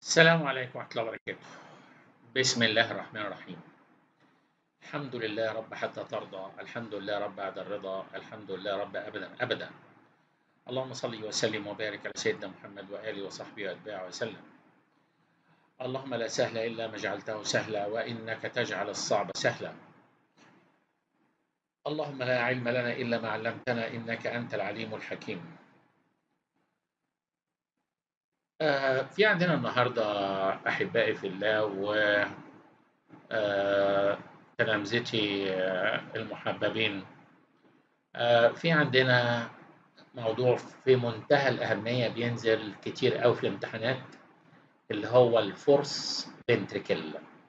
السلام عليكم ورحمة الله وبركاته. بسم الله الرحمن الرحيم. الحمد لله رب حتى ترضى، الحمد لله رب بعد الرضا، الحمد لله رب أبدا أبدا. اللهم صل وسلم وبارك على سيدنا محمد وآله وصحبه وأتباعه وسلم. اللهم لا سهل إلا ما جعلته سهلا وإنك تجعل الصعب سهلا. اللهم لا علم لنا إلا ما علمتنا إنك أنت العليم الحكيم. آه، في عندنا النهارده احبائي في الله و آه، تلامذتي آه، المحببين آه، في عندنا موضوع في منتهى الاهميه بينزل كتير قوي في الامتحانات اللي هو الفورس فنتريكل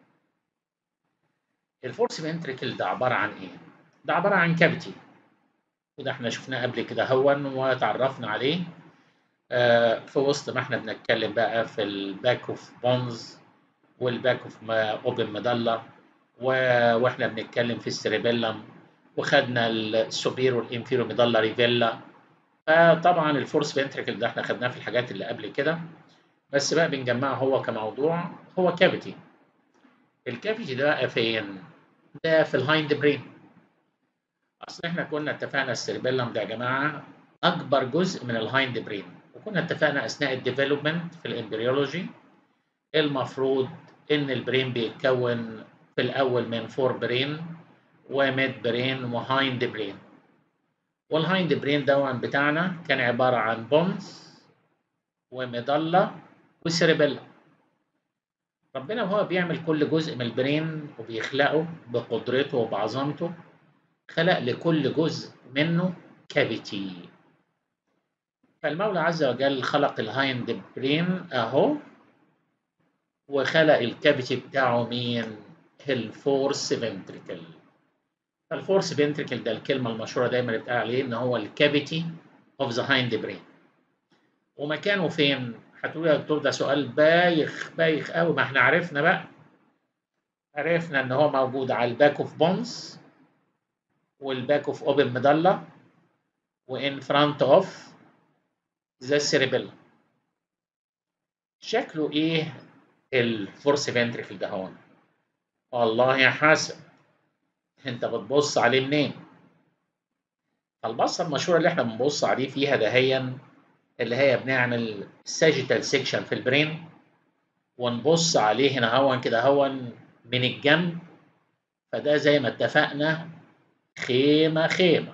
الفورس فنتريكل ده عباره عن ايه ده عباره عن كافيتي وده احنا شفناه قبل كده هون وتعرفنا عليه آه، في وسط ما احنا بنتكلم بقى في الباك اوف بونز والباك اوف اوبن مدلة واحنا بنتكلم في السيريبيلم وخدنا السوبير والانفيرو مدلة ريفيلا فطبعا الفورس فنتريكل ده احنا خدناه في الحاجات اللي قبل كده بس بقى بنجمعه هو كموضوع هو كافيتي الكافيتي ده بقى فين؟ ده في الهايند برين اصل احنا كنا اتفقنا السيريبيلم ده يا جماعه اكبر جزء من الهايند برين وكنا اتفقنا اثناء الديفلوبمنت في الامبريولوجي المفروض ان البرين بيتكون في الاول من فور برين وميد برين وهايند برين والهايند برين دون بتاعنا كان عباره عن بونز ومضله وسيربيلا ربنا وهو بيعمل كل جزء من البرين وبيخلقه بقدرته وبعظمته خلق لكل جزء منه كافيتي فالمولى عز وجل خلق الهايند برين اهو وخلق الكافيتي بتاعه مين الفورس فنتريكل فالفورس فنتريكل ده الكلمه المشهوره دايما اللي بتقال عليه ان هو الكافيتي اوف ذا هايند برين ومكانه فين هتقول يا دكتور ده سؤال بايخ بايخ قوي ما احنا عرفنا بقى عرفنا ان هو موجود على الباك اوف بونز والباك اوف اوبن مدلة وان فرونت اوف ذا السيريبيلا شكله ايه الفورس فنتريكل ده هون والله يا حسن انت بتبص عليه منين البصه المشهوره اللي احنا بنبص عليه فيها دهيا اللي هي بنعمل ساجيتال سيكشن في البرين ونبص عليه هنا هون كده هون من الجنب فده زي ما اتفقنا خيمه خيمه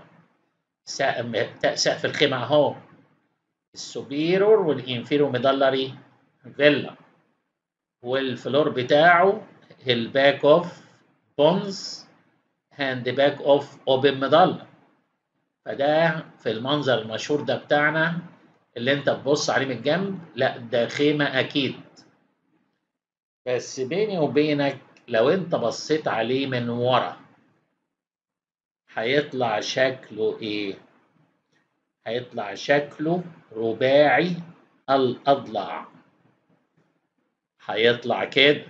سقف الخيمه اهو السوبيرور والانفيرو ميدلري فيلا والفلور بتاعه الباك اوف بونز هاند باك اوف اوبن ميدلر فده في المنظر المشهور ده بتاعنا اللي انت تبص عليه من الجنب لا ده خيمه اكيد بس بيني وبينك لو انت بصيت عليه من ورا هيطلع شكله ايه هيطلع شكله رباعي الاضلع هيطلع كده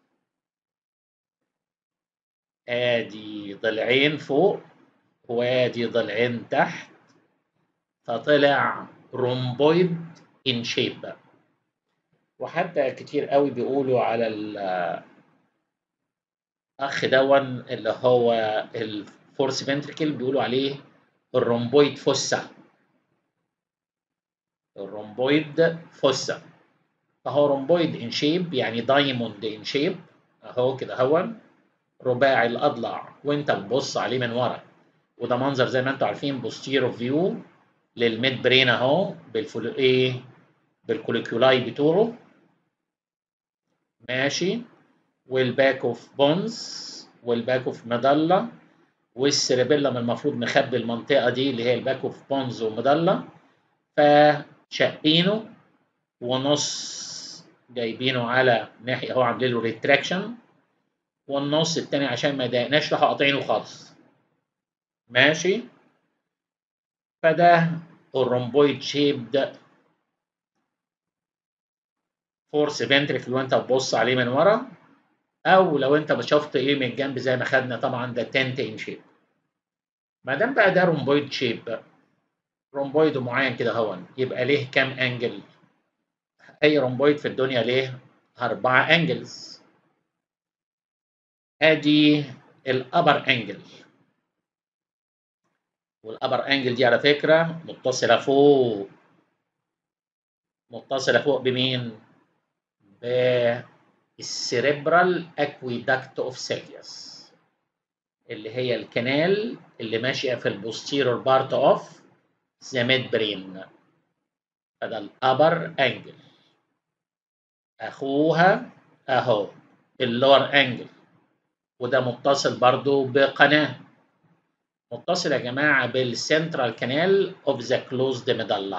ادي ضلعين فوق وادي ضلعين تحت فطلع رومبويد ان شيب وحتى كتير قوي بيقولوا على الاخ دون اللي هو الفورس فنتريكل بيقولوا عليه الرومبويد فوسا الرومبويد فوسا فهو رومبويد ان شيب يعني دايموند ان شيب اهو كده هو رباعي الاضلع وانت بتبص عليه من ورا وده منظر زي ما انتم عارفين بوستيرو فيو للميد برين اهو بالفلو ايه بالكوليكولاي بتوعه ماشي والباك اوف بونز والباك اوف مدلة والسيربيلم المفروض مخبي المنطقة دي اللي هي الباك اوف بونز ومدلة فشقينه ونص جايبينه على ناحية اهو عاملين له ريتراكشن والنص التاني عشان ما يضايقناش راحوا قاطعينه خالص ماشي فده الرومبويد شيب ده فورس فنتريكل وانت بتبص عليه من ورا او لو انت شفت ايه من الجنب زي ما خدنا طبعا ده تنت ان شيب ما دام بقى ده رومبويد شيب بقى رومبويد معين كده هون يبقى ليه كام انجل اي رومبويد في الدنيا ليه أربعة أنجلز أدي الأبر أنجل والأبر أنجل دي على فكرة متصلة فوق متصلة فوق بمين؟ بالسيريبرال أكويدكت أوف سيلفيوس اللي هي الكنال اللي ماشية في البوستيرور بارت أوف ذا ميد برين فده الأبر أنجل أخوها أهو اللور أنجل وده متصل برضو بقناة متصل يا جماعة بالسنترال كانال اوف ذا كلوزد ميدالا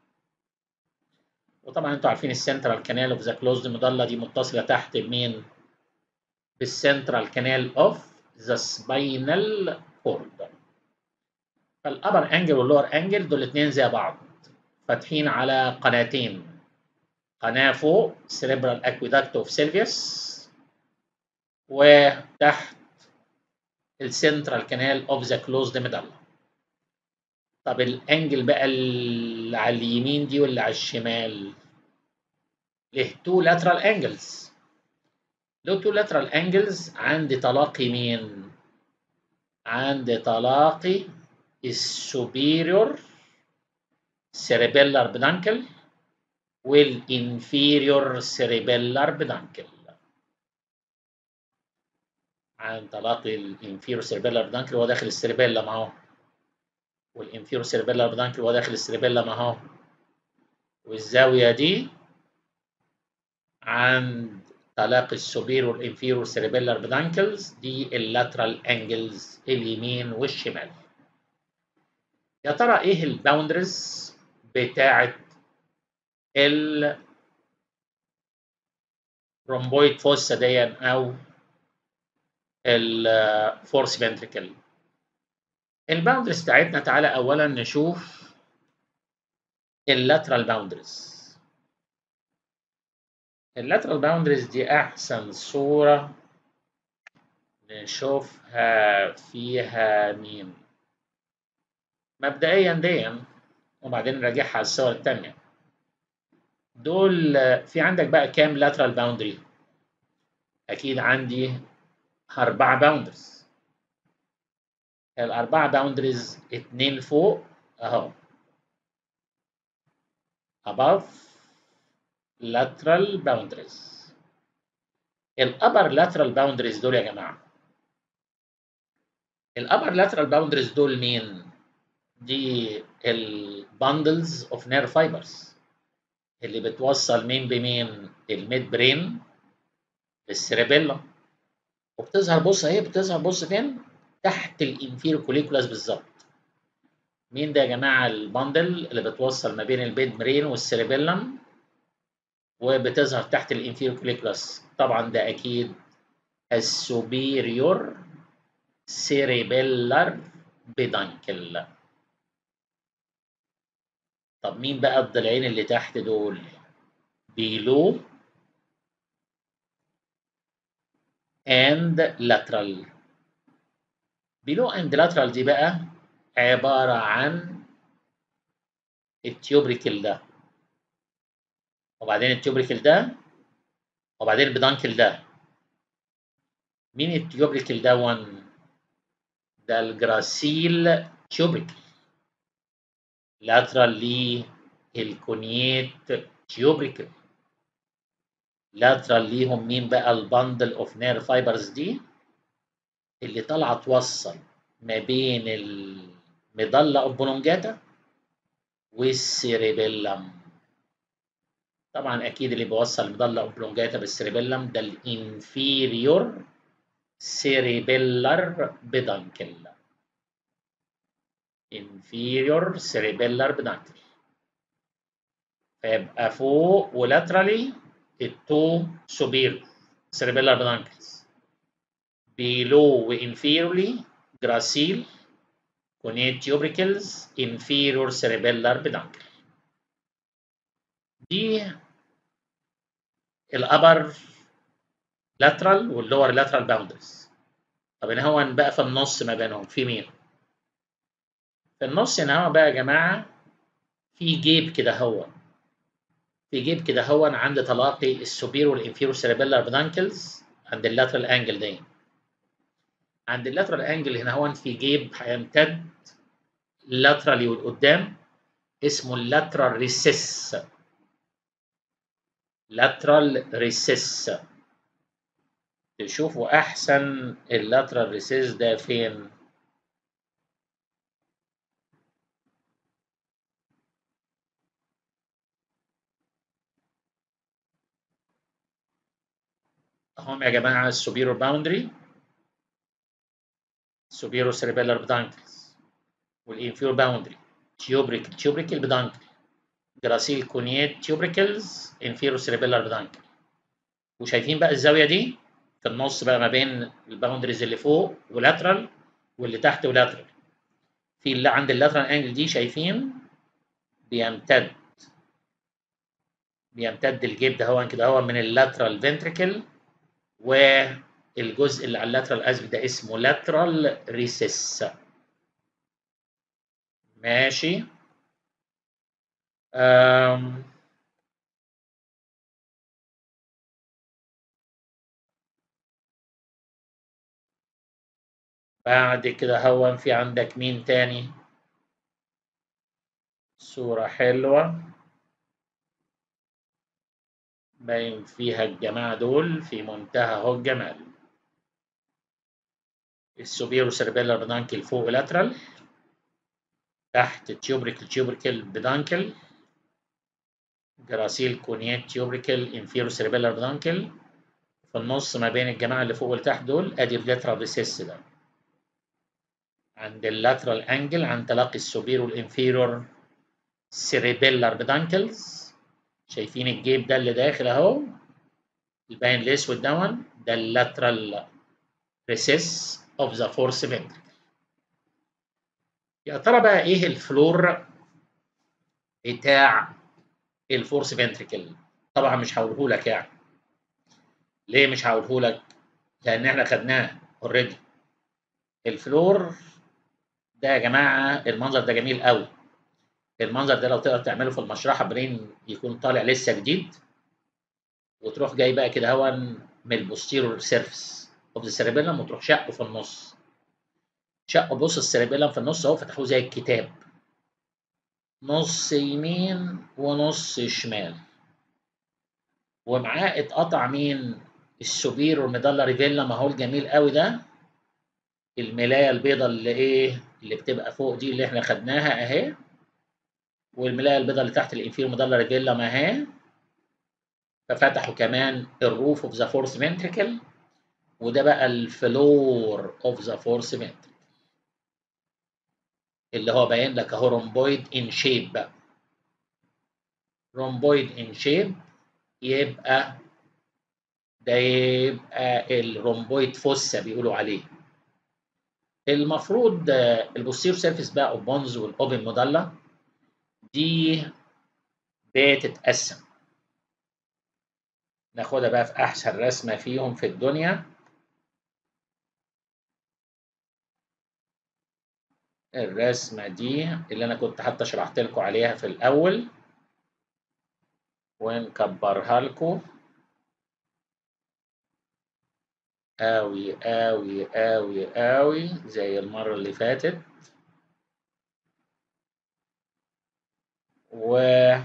وطبعا انتوا عارفين السنترال كانال اوف ذا كلوزد ميدالا دي متصلة تحت بمين؟ بالسنترال كانال اوف ذا سباينال كورد فالابر انجل واللور انجل دول الاثنين زي بعض فاتحين على قناتين قناة فوق سيريبرال اكويدكت اوف سيلفيوس وتحت السنترال كانال اوف ذا كلوزد ميدالا طب الانجل بقى اللي على اليمين دي واللي على الشمال له تو لاترال انجلز له تو لاترال انجلز عند تلاقي مين عند تلاقي السوبيريور سيريبيلار بدانكل والانفيريور سيريبيلار بدانكل عن تلاقي الانفيرو سيربيلار بدانكل وهو داخل السيربيلا اهو والانفيرو سيربيلار بدانكل وهو داخل السيربيلا اهو والزاويه دي عند تلاقي السوبير والانفيرو سيربيلار بدانكلز دي اللاترال انجلز اليمين والشمال يا ترى ايه الباوندرز بتاعه ال رومبويد فوسا دي او الفورس فنتريكل الباوندرز بتاعتنا تعالى اولا نشوف اللاترال باوندرز اللاترال باوندرز دي احسن صورة نشوفها فيها مين مبدئيا دي وبعدين نراجعها على الصور التانية دول في عندك بقى كام لاترال باوندري اكيد عندي أربعة باوندرز الأربعة باوندرز اتنين فوق أهو above lateral boundaries الأبر lateral boundaries دول يا جماعة الأبر lateral boundaries دول مين؟ دي الباندلز اوف نير فايبرز اللي بتوصل مين بمين؟ الميد برين بالسيربيلا وبتظهر بص اهي بتظهر بص فين؟ تحت الانفيرو كوليكولاس بالظبط. مين ده يا جماعه الباندل اللي بتوصل ما بين البيد برين والسيربيلم وبتظهر تحت الانفيرو كوليكولاس طبعا ده اكيد السوبيريور سيريبيلر بيدانكل طب مين بقى الضلعين اللي تحت دول؟ بيلو and lateral below and lateral دي بقى عبارة عن التيوبريكل ده وبعدين التيوبريكل ده وبعدين البدانكل ده مين التيوبريكل ده وان ده الجراسيل تيوبريكل lateral ليه الكونيت تيوبريكل لاترال ليهم مين بقى البندل اوف نير فايبرز دي اللي طالعه توصل ما بين المضله اوبولونجاتا والسيريبيلم طبعا اكيد اللي بيوصل المضله اوبولونجاتا بالسيريبيلم ده الانفيريور سيريبيلر بدانكل inferior cerebellar peduncle فيبقى فوق ولاترالي التو سوبير cerebellar peduncles below وانفيرولي جراسيل كونيت tubercles inferior cerebellar peduncle دي الابر lateral واللور lateral boundaries طب هنا هو بقى في النص ما بينهم في مين؟ في النص هنا هو بقى يا جماعه في جيب كده هو في جيب كده هو عند تلاقي السوبير والانفيرو سيربيلار بدانكلز عند اللاترال انجل دي عند اللاترال انجل هنا هو في جيب هيمتد لاترالي والقدام اسمه اللاترال ريسيس لاترال ريسيس تشوفوا احسن اللاترال ريسيس ده فين هم يا جماعه السوبيرو باوندري سوبيرو سيربيلار بدانكلز والانفيرو باوندري تيوبريك تيوبريكال بدانكل جراسيل كونيات تيوبريكلز انفيرو سيربيلار بدانكل وشايفين بقى الزاويه دي في النص بقى ما بين الباوندريز اللي فوق ولاترال واللي تحت ولاترال في اللي عند اللاترال انجل دي شايفين بيمتد بيمتد الجيب ده هو كده هو من اللاترال فنتريكل والجزء اللي على اللاترال اسف ده اسمه لاترال ريسيس ماشي أم. بعد كده هو في عندك مين تاني صورة حلوة باين فيها الجماعة دول في منتهى هو الجمال السوبيرو سيربيلر بدانكل فوق لاترال تحت تيوبريكل تيوبريكل بدانكل جراسيل كونيات تيوبريكل انفيرو سيربيلر بدانكل في النص ما بين الجماعة اللي فوق والتحت دول ادي اللاترال ريسيس ده عند اللاترال انجل عند تلاقي السوبيرو والانفيرور سيربيلر بدانكلز شايفين الجيب ده اللي داخل اهو الباين الاسود دون ده اللاترال ريسيس اوف ذا فورس فنتركل يا ترى بقى ايه الفلور بتاع الفورس فنتركل طبعا مش هقوله لك يعني ليه مش هقوله لك لان احنا خدناه اوريدي الفلور ده يا جماعه المنظر ده جميل قوي المنظر ده لو تقدر تعمله في المشرحه برين يكون طالع لسه جديد وتروح جاي بقى كده هو من البوستيرور سيرفيس اوف ذا سيربيلم وتروح شقه في النص شقه بص السيربيلم في النص اهو فتحوه زي الكتاب نص يمين ونص شمال ومعاه اتقطع مين السوبير والميدالا ريفيلا ما هو الجميل قوي ده الملايه البيضاء اللي ايه اللي بتبقى فوق دي اللي احنا خدناها اهي والملايه البيضاء اللي تحت الانفيرو ميدالا ريفيلا ما اهي ففتحوا كمان الروف اوف ذا فورث فنتريكل وده بقى الفلور اوف ذا فورث فنتريكل اللي هو باين لك اهو رومبويد ان شيب بقى رومبويد ان شيب يبقى ده يبقى الرومبويد فوسا بيقولوا عليه المفروض البوستير سيرفيس بقى اوف بونز والاوبن موديلا دي بتتقسم ناخدها بقى في احسن رسمه فيهم في الدنيا الرسمه دي اللي انا كنت حتى شرحت لكم عليها في الاول ونكبرها لكم أوي أوي أوي أوي زي المرة اللي فاتت و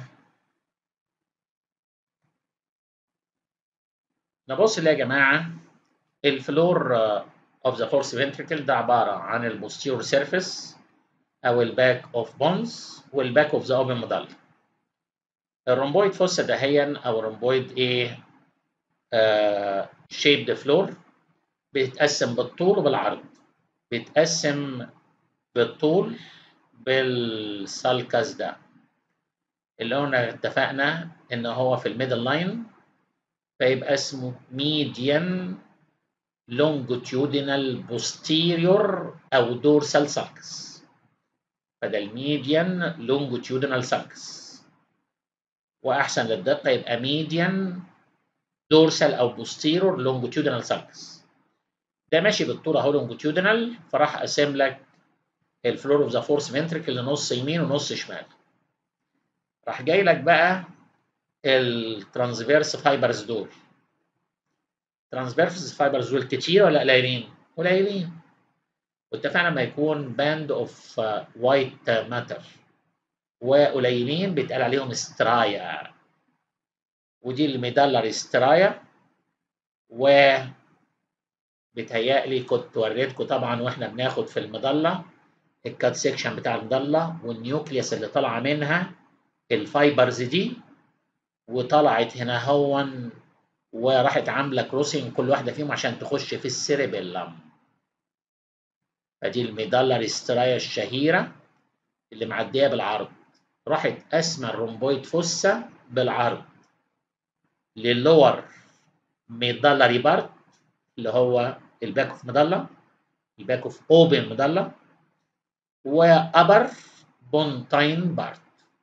نبص يا جماعة الفلور of the fourth ventricle ده عبارة عن البوستيرور سيرفيس أو الباك اوف بونز والباك اوف ذا اوبن مودال الرومبويد فوسا دهيا أو الرومبويد إيه آه شيبد فلور بيتقسم بالطول وبالعرض بيتقسم بالطول بالسالكاس ده اللي قلنا اتفقنا ان هو في الميدل لاين فيبقى اسمه median longitudinal posterior او dorsal sulcus فده الميديان longitudinal sulcus واحسن للدقه يبقى median dorsal او posterior longitudinal sulcus ده ماشي بالطول اهو لونجيتيودينال فراح قاسم لك الفلور اوف ذا فورس فنتريكل لنص يمين ونص شمال راح جاي لك بقى الترانسفيرس فايبرز دول ترانسفيرس فايبرز دول كتير ولا قليلين؟ قليلين واتفقنا لما يكون باند اوف وايت ماتر وقليلين بيتقال عليهم سترايا ودي الميدالر سترايا و بتهيألي كنت وريتكم طبعا واحنا بناخد في المضلة الكات سيكشن بتاع المضلة والنيوكليوس اللي طالعة منها الفايبرز دي وطلعت هنا هون وراحت عاملة كروسنج كل واحدة فيهم عشان تخش في السيريبيلم فدي الميدالر سترايا الشهيرة اللي معدية بالعرض راحت قاسمة الرومبويد فوسا بالعرض للور ميدالري بارت اللي هو الباك اوف مضله الباك اوف اوبن مضله وابر بونتاين بارت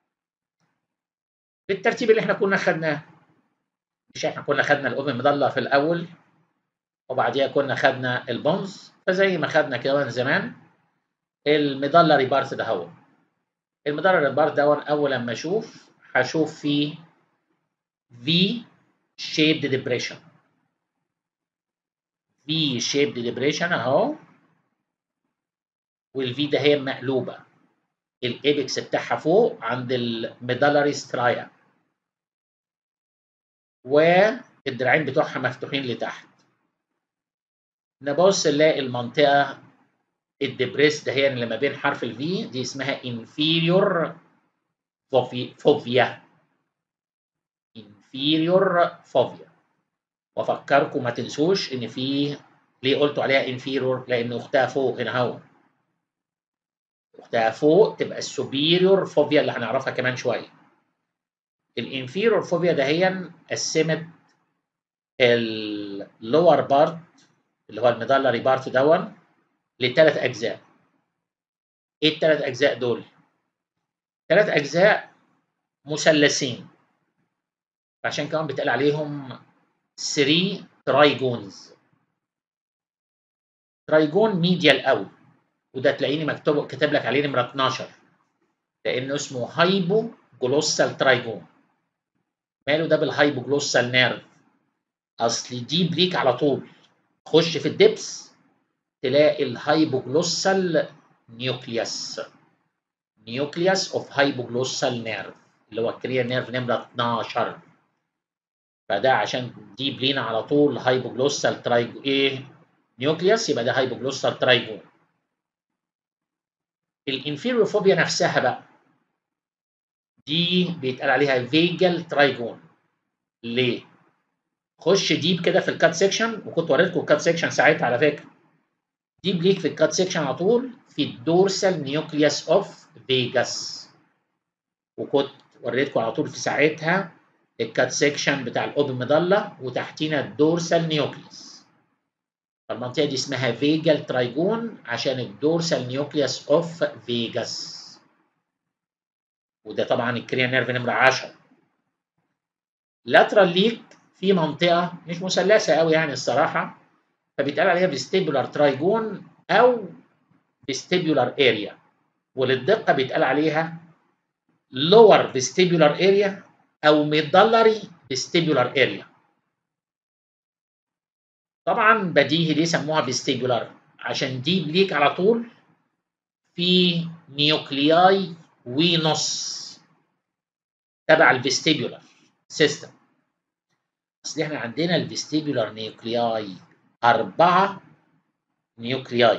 بالترتيب اللي احنا كنا خدناه مش احنا كنا خدنا الاوبن مضله في الاول وبعديها كنا خدنا البونز فزي ما خدنا كده من زمان الميدالري بارت ده هو الميدالري بارت ده اول لما اشوف هشوف فيه في shaped depression في shaped depression اهو والفي ده هي مقلوبه الايبكس بتاعها فوق عند الميدالري سترايا والدراعين بتوعها مفتوحين لتحت نبص نلاقي المنطقه الدبريس ده هي اللي ما بين حرف الفي دي اسمها inferior فوفيا inferior فوفيا وافكركم ما تنسوش ان في ليه قلتوا عليها inferior لان اختها فوق هنا اهو اختها فوق تبقى السوبيريور فوبيا اللي هنعرفها كمان شويه الانفيرور فوبيا ده هي قسمت اللور بارت اللي هو الميدالري بارت دون لثلاث اجزاء ايه الثلاث اجزاء دول ثلاث اجزاء مثلثين عشان كمان بيتقال عليهم 3 ترايجونز ترايجون ميديال قوي وده تلاقيني مكتوب كاتب لك عليه نمره 12 لانه اسمه هايبو جلوسال ترايجون ماله ده بالهايبو جلوسال نيرف اصل دي بريك على طول خش في الدبس تلاقي الهايبو جلوسال نيوكليوس نيوكليوس اوف هايبو جلوسال نيرف اللي هو الكريا نيرف نمره 12 فده عشان دي بلينا على طول هايبو جلوسال ترايجو ايه نيوكليوس يبقى ده هايبو جلوسال ترايجون الانفيريوفوبيا نفسها بقى دي بيتقال عليها فيجل ترايجون ليه؟ خش ديب كده في الكات سيكشن وكنت وريتكم الكات سيكشن ساعتها على فكره ديب ليك في الكات سيكشن على طول في الدورسال نيوكليوس اوف فيجاس وكنت وريتكم على طول في ساعتها الكات سيكشن بتاع الاوبن مضله وتحتينا الدورسال نيوكليوس المنطقة دي اسمها فيجال ترايجون عشان الدورسال نيوكليوس اوف فيجاس وده طبعا الكريا نيرف نمرة 10 لاترال ليك في منطقة مش مثلثة قوي يعني الصراحة فبيتقال عليها فيستيبولار ترايجون أو فيستيبولار اريا وللدقة بيتقال عليها lower vestibular area أو medullary vestibular area طبعا بديهي ليه سموها فيستيبولار عشان دي ليك على طول في نيوكلياي ونص تبع الفيستيبولار سيستم اصل احنا عندنا الفيستيبولار نيوكلياي أربعة نيوكلياي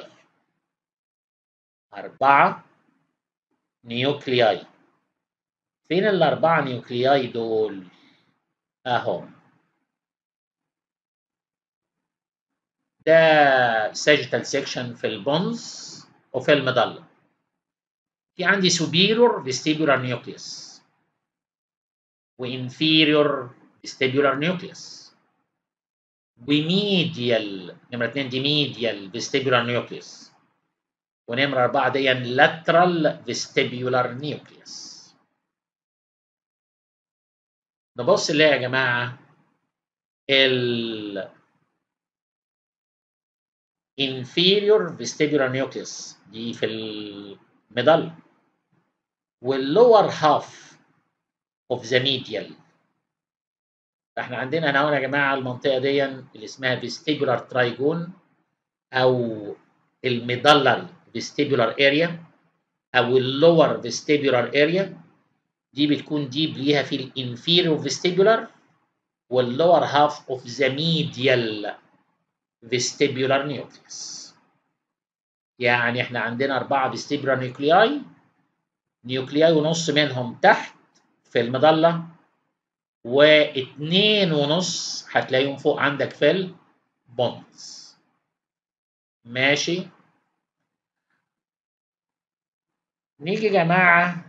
أربعة نيوكلياي فين الأربعة نيوكلياي دول؟ أهم ده ساجيتال سيكشن في البونز وفي المظله في عندي superior vestibular nucleus وinferior vestibular nucleus وميديال نمرة اتنين دي ميديال vestibular nucleus ونمرة أربعة دي lateral vestibular nucleus نبص نلاقي يا جماعة ال inferior vestibular nucleus دي في المظلة والlower half of the medial فاحنا عندنا هنا يا جماعه المنطقه دي اللي اسمها فيستيبولار ترايجون او الميدلري فيستيبولار اريا او اللور فيستيبولار اريا دي بتكون ديب ليها في الانفيريور فيستيبولار واللور هاف اوف ذا ميديال فيستيبولار نيوكليوس يعني احنا عندنا أربعة فيستيبولار نيوكلياي نيوكلياي ونص منهم تحت في المظلة واتنين ونص هتلاقيهم فوق عندك في البونز ماشي نيجي يا جماعة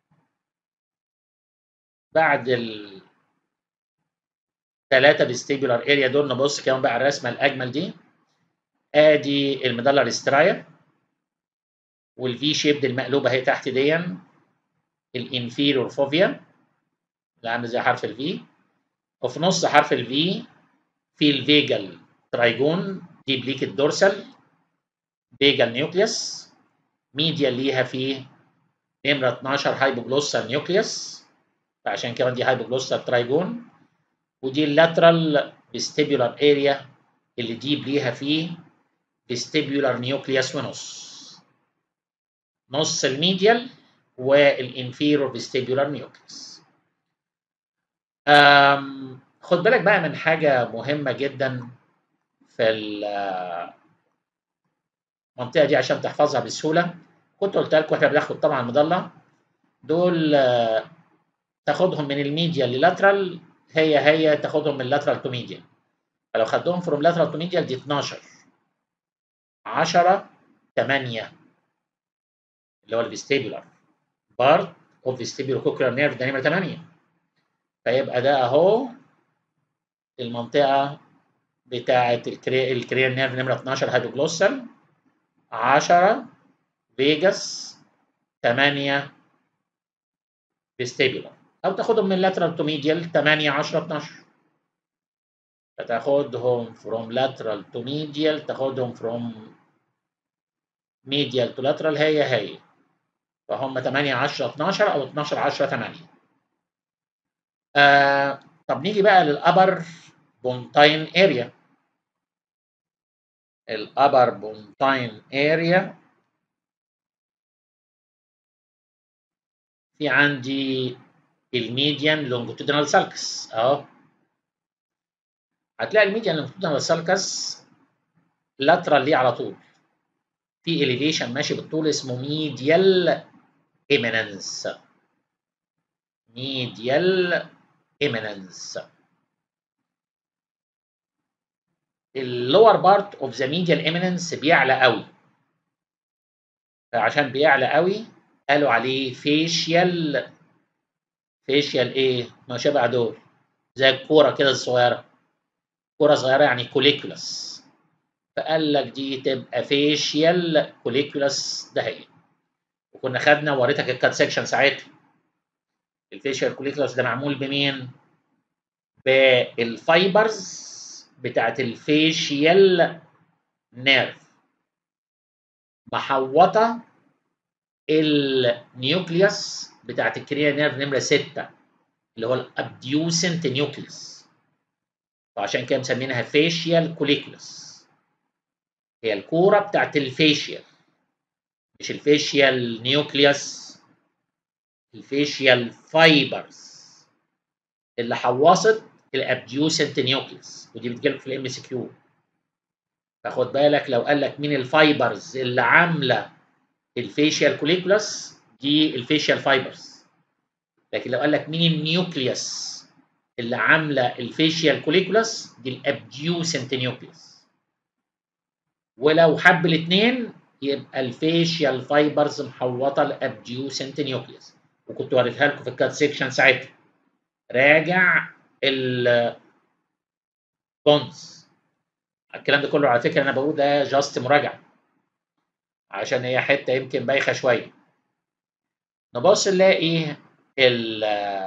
بعد ال ثلاثة فيستيبولار اريا دول نبص كمان بقى الرسمة الأجمل دي ادي المدلر استرايا والفي شيب المقلوبة اهي تحت دي الانفيرور فوفيا اللي عامل زي حرف الفي وفي نص حرف الفي في الفيجال ترايجون دي بليك الدورسال فيجال نيوكليوس ميديا ليها في نمرة 12 هايبوجلوسال نيوكليوس فعشان كده دي هايبوجلوسال ترايجون ودي اللاترال فيستيبولار اريا اللي ديب ليها فيه فيستيبولار نيوكليوس ونص نص الميديال والانفيرور فيستيبولار نيوكليوس خد بالك بقى من حاجة مهمة جدا في المنطقة دي عشان تحفظها بسهولة كنت قلت لكم احنا بناخد طبعا المضلة دول تاخدهم من الميديال للاترال هي هي تاخدهم من لاترال تو ميديال فلو خدتهم فروم لاترال تو ميديال دي 12 10 8 اللي هو الفيستيبولار بارت اوف فيستيبولار كوكلر نيرف ده نمره 8 فيبقى ده اهو المنطقه بتاعه الكري الكريال نيرف نمره 12 هايبوجلوسال 10 فيجاس 8 فيستيبولار او تاخدهم من لاترال تو ميديال 8 10 12 فتاخدهم from lateral to medial تاخدهم from medial to lateral هي هي فهم 8 10 12 او 12 10 8 آه طب نيجي بقى للابر بونتاين اريا الابر بونتاين اريا في عندي الميديان لونجيتودينال سالكس اهو هتلاقي الميديان لونجيتودينال سالكس لاترال ليه على طول في اليفيشن ماشي بالطول اسمه ميديال ايميننس ميديال ايميننس اللور بارت اوف ذا ميديال ايميننس بيعلى قوي فعشان بيعلى قوي قالوا عليه فيشيال فيشيال ايه ما شبه دول زي الكوره كده الصغيره كوره صغيره يعني كوليكولاس فقال لك دي تبقى فيشيال كوليكولاس ده هي وكنا خدنا وريتك الكات سيكشن ساعتها الفيشيال كوليكولاس ده معمول بمين بالفايبرز بتاعت الفيشيال نيرف محوطه النيوكليوس بتاعت الكريا نيرف نمره 6 اللي هو الابديوسنت نيوكليوس وعشان كده مسمينها فيشيال كوليكولس هي الكوره بتاعت الفيشيال مش الفيشيال نيوكليوس الفيشيال فايبرز اللي حوصت الابديوسنت نيوكليوس ودي بتجيلك في الام اس كيو فخد بالك لو قال لك مين الفايبرز اللي عامله الفيشيال كوليكولاس دي الفيشيال فايبرز لكن لو قال لك مين النيوكليوس اللي عامله الفيشيال كوليكولاس دي الابديوسنت نيوكليوس ولو حب الاثنين يبقى الفيشيال فايبرز محوطه الابديوسنت نيوكليوس وكنت وريتها لكم في الكات سيكشن ساعتها راجع البونز الكلام ده كله على فكره انا بقول ده جاست مراجعه عشان هي حته يمكن بايخه شويه نبص نلاقي ال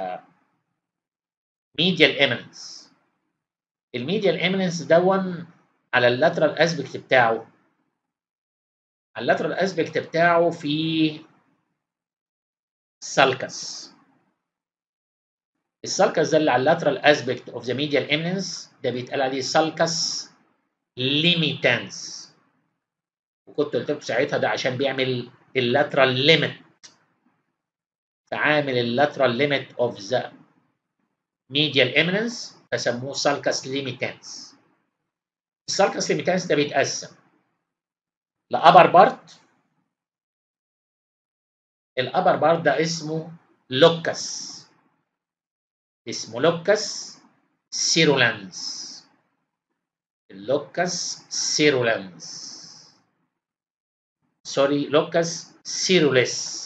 medial eminence الميديال eminence دون على اللاترال اسبكت بتاعه على اللاترال اسبكت بتاعه في سالكس السالكس ده اللي على اللاترال اسبكت اوف ذا ميديال ايمنس ده بيتقال عليه سالكس ليميتانس وكنت قلت لكم ساعتها ده عشان بيعمل اللاترال ليميت فعامل اللاترال ليميت اوف ذا ميديال ايمنس فسموه سالكس ليميتانس السالكس ليميتانس ده بيتقسم لابر بارت الابر بارت ده اسمه لوكس اسمه لوكس سيرولانس اللوكس سيرولانس سوري لوكس سيروليس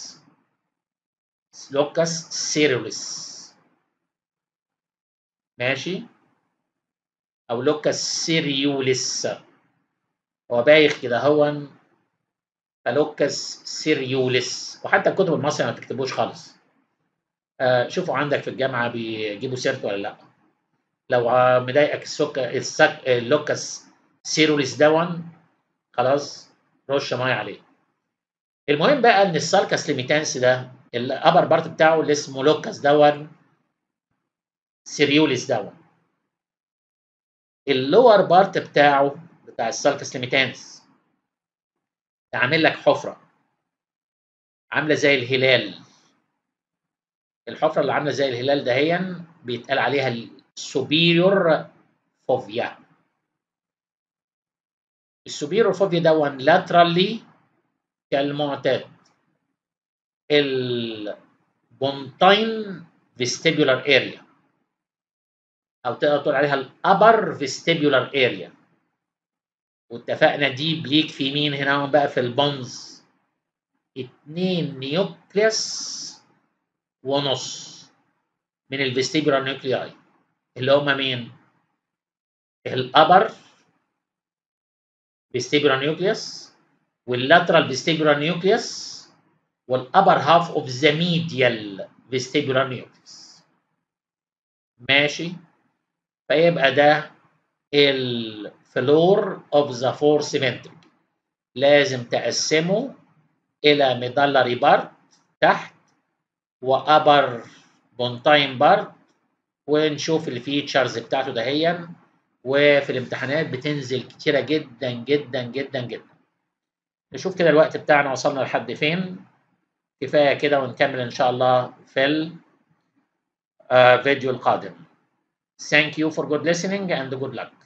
لوكس سيروليس ماشي او لوكس سيريوليس هو بايخ كده هو فلوكس سيريوليس وحتى الكتب المصري ما بتكتبوش خالص آه شوفوا عندك في الجامعه بيجيبوا سيرته ولا لا لو مضايقك السك السك اللوكس سيروليس دون خلاص رش ميه عليه المهم بقى ان السالكس ليميتانس ده الابر بارت بتاعه اللي اسمه لوكس دون سيريوليس دون اللور بارت بتاعه بتاع السالكس ليميتانس عامل لك حفره عامله زي الهلال الحفره اللي عامله زي الهلال دهيا بيتقال عليها السوبيريور فوفيا السوبيريور فوفيا دون لاترالي كالمعتاد البونتاين فيستيبولار اريا او تقدر تقول عليها الابر فيستيبولار اريا واتفقنا دي بليك في مين هنا بقى في البونز اتنين نيوكليس ونص من الفيستيبولار نيوكلياي اللي هما مين؟ الابر فيستيبولار نيوكليوس واللاترال فيستيبولار نيوكليوس والابر هاف اوف ذا ميديال فيستيبولار نيوكليوس ماشي فيبقى ده الفلور اوف ذا فور سيمنتريك لازم تقسمه الى ميدالري بارت تحت وابر بونتاين بارت ونشوف الفيتشرز بتاعته دهيا وفي الامتحانات بتنزل كتيره جدا جدا جدا جدا نشوف كده الوقت بتاعنا وصلنا لحد فين كفايه كده ونكمل ان شاء الله في الفيديو القادم Thank you for good listening and good luck